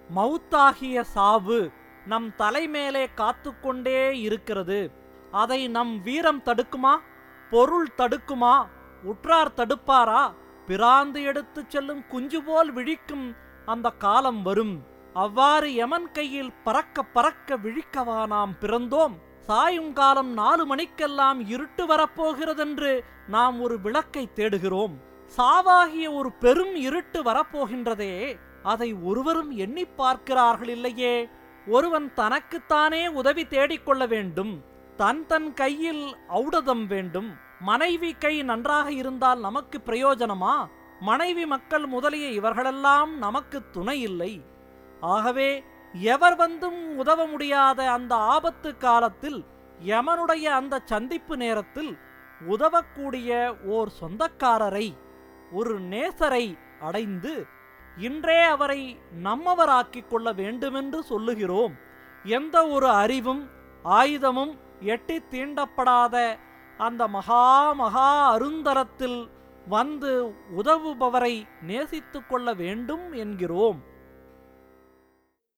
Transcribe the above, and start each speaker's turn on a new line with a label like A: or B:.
A: மவுத்தாகிய சாவு நம் தலைமேலே காத்துக்கொண்டே இருக்கிறது அதை நம் வீரம் தடுக்குமா பொருள் தடுக்குமா உற்றார் தடுப்பாரா பிராந்து எடுத்துச் செல்லும் குஞ்சு போல் விழிக்கும் அந்த காலம் வரும் அவ்வாறு யமன் கையில் பறக்க பறக்க விழிக்கவா நாம் பிறந்தோம் சாயும் காலம் நாலு மணிக்கெல்லாம் இருட்டு வரப்போகிறதென்று நாம் ஒரு விளக்கை தேடுகிறோம் சாவாகிய ஒரு பெரும் இருட்டு வரப்போகின்றதே அதை ஒருவரும் எண்ணி பார்க்கிறார்கள் இல்லையே ஒருவன் தனக்குத்தானே உதவி தேடிக்கொள்ள வேண்டும் தன் தன் கையில் ஔடதம் வேண்டும் மனைவி கை நன்றாக இருந்தால் நமக்கு பிரயோஜனமா மனைவி மக்கள் முதலிய இவர்களெல்லாம் நமக்கு துணை இல்லை ஆகவே எவர் வந்தும் உதவ முடியாத அந்த ஆபத்து காலத்தில் யமனுடைய அந்த சந்திப்பு நேரத்தில் உதவக்கூடிய ஓர் சொந்தக்காரரை ஒரு நேசரை அடைந்து இன்றே அவரை நம்மவராக்கிக் கொள்ள வேண்டுமென்று சொல்லுகிறோம் எந்த ஒரு அறிவும் ஆயுதமும் எட்டி தீண்டப்படாத அந்த மகா மகா அருந்தரத்தில் வந்து உதவுபவரை நேசித்துக் கொள்ள வேண்டும் என்கிறோம்